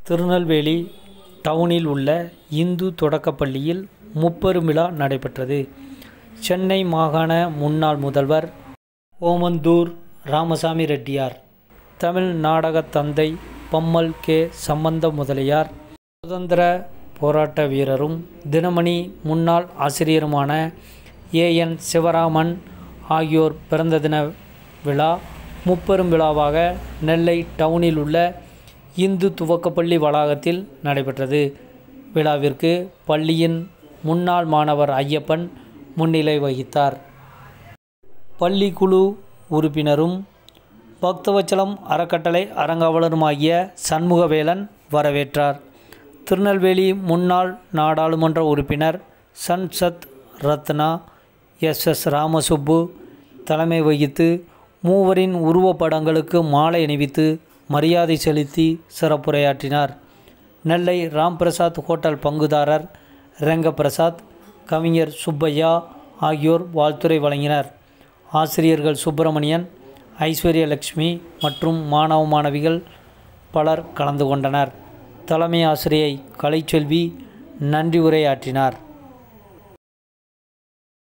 திருநெல்வேலி டவுனில் உள்ள இந்து தொடக்கப் பள்ளியில் முப்பெரும் விழா நடைபெற்றது சென்னை மாகாண முன்னாள் முதல்வர் ஓமந்தூர் ராமசாமி ரெட்டியார் தமிழ் நாடகத் தந்தை பம்மல் கே சம்பந்த முதலியார் சுதந்திர போராட்ட வீரரும் தினமணி முன்னாள் ஆசிரியருமான ஏ என் சிவராமன் ஆகியோர் பிறந்த தின விழா முப்பெரும் விழாவாக நெல்லை டவுனில் உள்ள இந்து துவக்கப்பள்ளி வளாகத்தில் நடைபெற்றது விழாவிற்கு பள்ளியின் முன்னாள் மாணவர் ஐயப்பன் முன்னிலை வகித்தார் பள்ளி குழு உறுப்பினரும் பக்தவச்சலம் அறக்கட்டளை அறங்காவலருமாகிய சண்முகவேலன் வரவேற்றார் திருநெல்வேலி முன்னாள் நாடாளுமன்ற உறுப்பினர் சன்சத் ரத்னா எஸ் எஸ் ராமசுப்பு தலைமை வகித்து மூவரின் உருவப்படங்களுக்கு மாலை அணிவித்து மரியாதை செலுத்தி சிறப்புரையாற்றினார் நெல்லை ராம்பிரசாத் ஹோட்டல் பங்குதாரர் ரெங்கபிரசாத் கவிஞர் சுப்பையா ஆகியோர் வாழ்த்துரை வழங்கினர் ஆசிரியர்கள் சுப்பிரமணியன் ஐஸ்வர்யலட்சுமி மற்றும் மாணவ மாணவிகள் பலர் கலந்து கொண்டனர் தலைமை ஆசிரியை கலைச்செல்வி நன்றி உரையாற்றினார்